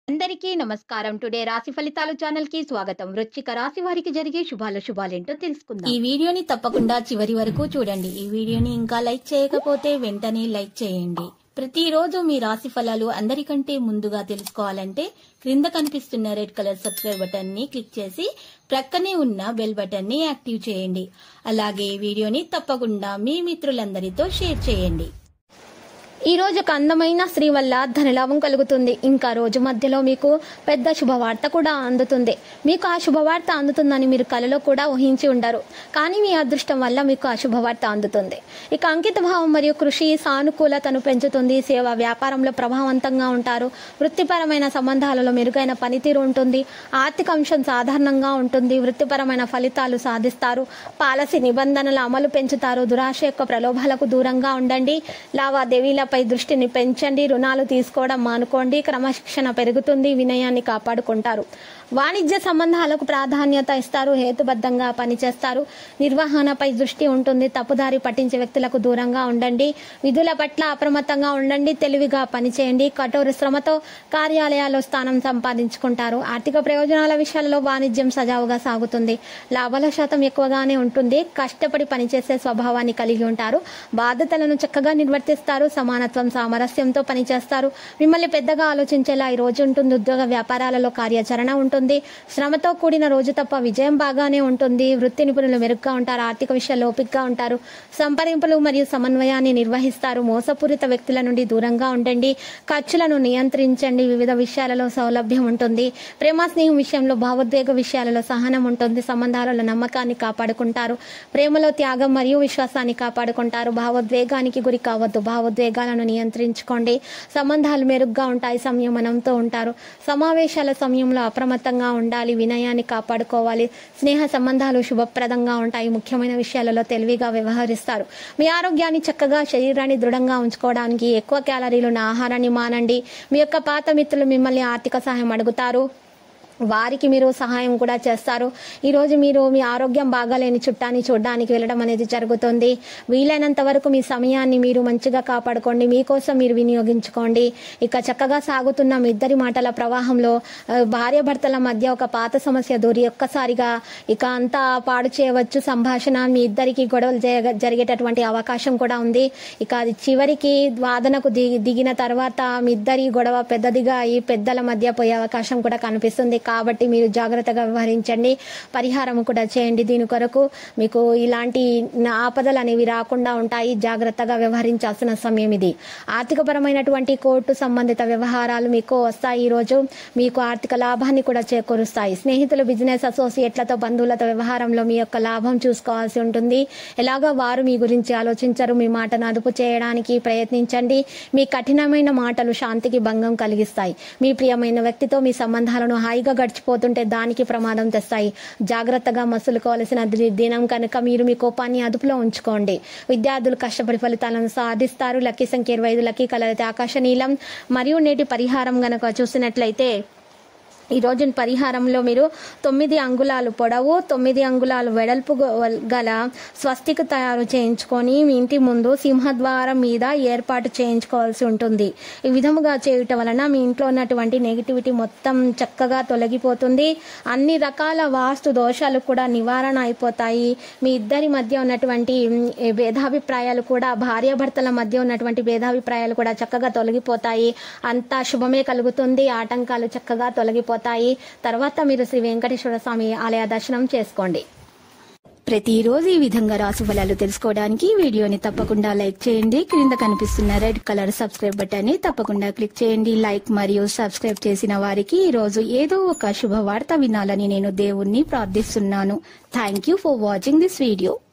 అందరికీ నమస్కారం టుడే రాశి ఫలితాలు ఛానల్ కి స్వాగతం వృశ్చిక రాశి వారికి జరిగే శుభాల శుభాలేంటో తెలుసుకుందాం ఈ వీడియోని తప్పకుండా చివరి వరకు చూడండి ఈ వీడియోని ఇంకా లైక్ చేయకపోతే వెంటనే లైక్ చేయండి ప్రతిరోజు మీ రాశి ఫలాలు అందరికంటే ముందుగా తెలుసుకోవాలంటే క్రింద కనిపిస్తున్న రెడ్ కలర్ సబ్స్క్రైబ్ బటన్ ని క్లిక్ చేసి ప్రక్కనే ఉన్న బెల్ బటన్ ని యాక్టివ్ చేయండి అలాగే ఈ వీడియోని తప్పకుండా మీ మిత్రులందరితో షేర్ చేయండి ఈ రోజు ఒక అందమైన స్త్రీ వల్ల ధనలాభం కలుగుతుంది ఇంకా రోజు మధ్యలో మీకు పెద్ద శుభవార్త కూడా అందుతుంది మీకు ఆ శుభవార్త అందుతుందని మీరు కలలో కూడా ఊహించి ఉండరు కానీ మీ అదృష్టం వల్ల మీకు ఆ శుభవార్త అందుతుంది ఇక అంకిత భావం మరియు కృషి సానుకూలతను పెంచుతుంది సేవ వ్యాపారంలో ప్రభావవంతంగా ఉంటారు వృత్తిపరమైన సంబంధాలలో మెరుగైన పనితీరు ఉంటుంది ఆర్థిక అంశం సాధారణంగా ఉంటుంది వృత్తిపరమైన ఫలితాలు సాధిస్తారు పాలసీ నిబంధనల అమలు పెంచుతారు దురాశ యొక్క ప్రలోభాలకు దూరంగా ఉండండి లావాదేవీలపై దృష్టిని పెంచండి రుణాలు తీసుకోవడం మానుకోండి క్రమశిక్షణ పెరుగుతుంది వినయాన్ని కాపాడుకుంటారు వాణిజ్య సంబంధాలకు ప్రాధాన్యత ఇస్తారు హేతుబద్ధంగా పనిచేస్తారు నిర్వహణపై దృష్టి ఉంటుంది తప్పుదారి పట్టించే వ్యక్తులకు దూరంగా ఉండండి విధుల పట్ల అప్రమత్తంగా ఉండండి తెలివిగా పనిచేయండి కఠోర శ్రమతో కార్యాలయాల్లో స్థానం సంపాదించుకుంటారు ఆర్థిక ప్రయోజనాల విషయాలలో వాణిజ్యం సజావుగా సాగుతుంది లాభాల శాతం ఎక్కువగానే ఉంటుంది కష్టపడి పనిచేసే స్వభావాన్ని కలిగి ఉంటారు బాధ్యతలను చక్కగా నిర్వర్తిస్తారు సమానత్వం సామరస్యంతో పనిచేస్తారు మిమ్మల్ని పెద్దగా ఆలోచించేలా ఈ రోజు ఉంటుంది ఉద్యోగ వ్యాపారాలలో కార్యాచరణ ఉంటుంది శ్రమతో కూడిన రోజు తప్ప విజయం బాగానే ఉంటుంది వృత్తి నిపుణులు మెరుగ్గా ఉంటారు ఆర్థిక విషయాల్లో ఓపికగా ఉంటారు సంప్రదింపులు మరియు సమన్వయాన్ని నిర్వహిస్తారు మోసపూరిత వ్యక్తుల నుండి దూరంగా ఉండండి ఖర్చులను నియంత్రించండి వివిధ విషయాలలో సౌలభ్యం ఉంటుంది ప్రేమ స్నేహం విషయంలో భావోద్వేగ విషయాలలో సహనం ఉంటుంది సంబంధాలలో నమ్మకాన్ని కాపాడుకుంటారు ప్రేమలో త్యాగం మరియు విశ్వాసాన్ని కాపాడుకుంటారు భావోద్వేగానికి గురి కావద్దు భావోద్వేగాలను నియంత్రించుకోండి సంబంధాలు మెరుగ్గా ఉంటాయి సంయమనంతో ఉంటారు సమావేశాల సమయంలో అప్రమత్తంగా ఉండాలి వినయాన్ని కాపాడుకోవాలి స్నేహ సంబంధాలు శుభప్రదంగా ఉంటాయి ముఖ్యమైన విషయాలలో తెలివిగా వ్యవహరిస్తారు మీ ఆరోగ్యాన్ని చక్కగా శరీరాన్ని దృఢంగా ఉంచుకోవడానికి ఎక్కువ క్యాలరీలు ఉన్న ఆహారాన్ని మానండి మీ యొక్క పాత మిత్రులు మిమ్మల్ని ఆర్థిక సహాయం అడుగుతారు వారికి మీరు సహాయం కూడా చేస్తారు ఈరోజు మీరు మీ ఆరోగ్యం బాగాలేని చుట్టాన్ని చూడడానికి వెళ్ళడం అనేది జరుగుతుంది వీలైనంత వరకు మీ సమయాన్ని మీరు మంచిగా కాపాడుకోండి మీకోసం మీరు వినియోగించుకోండి ఇక చక్కగా సాగుతున్న మీ ఇద్దరి మాటల ప్రవాహంలో ఆ, భార్యాభర్తల మధ్య ఒక పాత సమస్య దూరి ఒక్కసారిగా ఇక అంతా పాడు చేయవచ్చు సంభాషణ మీ ఇద్దరికి గొడవలు జరగ- జరిగేటటువంటి అవకాశం కూడా ఉంది ఇక అది చివరికి వాదనకు దిగి దిగిన తర్వాత మీ ఇద్దరి గొడవ పెద్దదిగా ఈ పెద్దల మధ్య పోయే అవకాశం కూడా కనిపిస్తుంది కాబట్టి మీరు జాగ్రత్తగా వ్యవహరించండి పరిహారం కూడా చేయండి దీని కొరకు మీకు ఇలాంటి ఆపదలు అనేవి రాకుండా ఉంటాయి జాగ్రత్తగా వ్యవహరించాల్సిన సమయం ఇది ఆర్థికపరమైనటువంటి కోర్టు సంబంధిత వ్యవహారాలు మీకు వస్తాయి ఈ రోజు మీకు ఆర్థిక లాభాన్ని కూడా చేకూరుస్తాయి స్నేహితులు బిజినెస్ అసోసియేట్లతో బంధువులతో వ్యవహారంలో మీ యొక్క లాభం చూసుకోవాల్సి ఉంటుంది ఎలాగా వారు మీ గురించి ఆలోచించరు మీ మాటను అదుపు చేయడానికి ప్రయత్నించండి మీ కఠినమైన మాటలు శాంతికి భంగం కలిగిస్తాయి మీ ప్రియమైన వ్యక్తితో మీ సంబంధాలను హాయిగా గడిచిపోతుంటే దానికి ప్రమాదం తెస్తాయి జాగ్రత్తగా మసులుకోవాల్సిన ది- దినం కనుక మీరు మీ కోపాన్ని అదుపులో ఉంచుకోండి విద్యార్థులు కష్టపడి ఫలితాలను సాధిస్తారు లక్కీ సంఖ్య ఇరవై ఐదు లక్కీ కలర్ అయితే ఆకాశ నీలం మరియు నేటి పరిహారం గనక చూసినట్లయితే ఈ రోజు పరిహారంలో మీరు తొమ్మిది అంగుళాలు పొడవు తొమ్మిది అంగుళాలు వెడల్పు గ- గల స్వస్తిక తయారు చేయించుకొని మీ ఇంటి ముందు సింహద్వారం మీద ఏర్పాటు చేయించుకోవాల్సి ఉంటుంది ఈ విధముగా చేయటం వలన మీ ఇంట్లో ఉన్నటువంటి నెగిటివిటీ మొత్తం చక్కగా తొలగిపోతుంది అన్ని రకాల వాస్తు దోషాలు కూడా నివారణ అయిపోతాయి మీ ఇద్దరి మధ్య ఉన్నటువంటి మ్, ఏ భేదాభిప్రాయాలు కూడా భార్యాభర్తల మధ్య ఉన్నటువంటి భేదాభిప్రాయాలు కూడా చక్కగా తొలగిపోతాయి అంతా శుభమే కలుగుతుంది ఆటంకాలు చక్కగా తొలగిపోతాయి తర్వాత మీరు శ్రీ వెంకటేశ్వర స్వామి ఆలయ దర్శనం చేసుకోండి ప్రతిరోజు ఈ విధంగా రాశి ఫలాలు తెలుసుకోవడానికి ఈ వీడియోని తప్పకుండా లైక్ చేయండి క్రింద కనిపిస్తున్న రెడ్ కలర్ సబ్స్క్రైబ్ బటన్ ని తప్పకుండా క్లిక్ చేయండి లైక్ మరియు సబ్స్క్రైబ్ చేసిన వారికి ఈ రోజు ఏదో ఒక శుభవార్త వినాలని నేను దేవుణ్ణి ప్రార్థిస్తున్నాను thank you for watching this video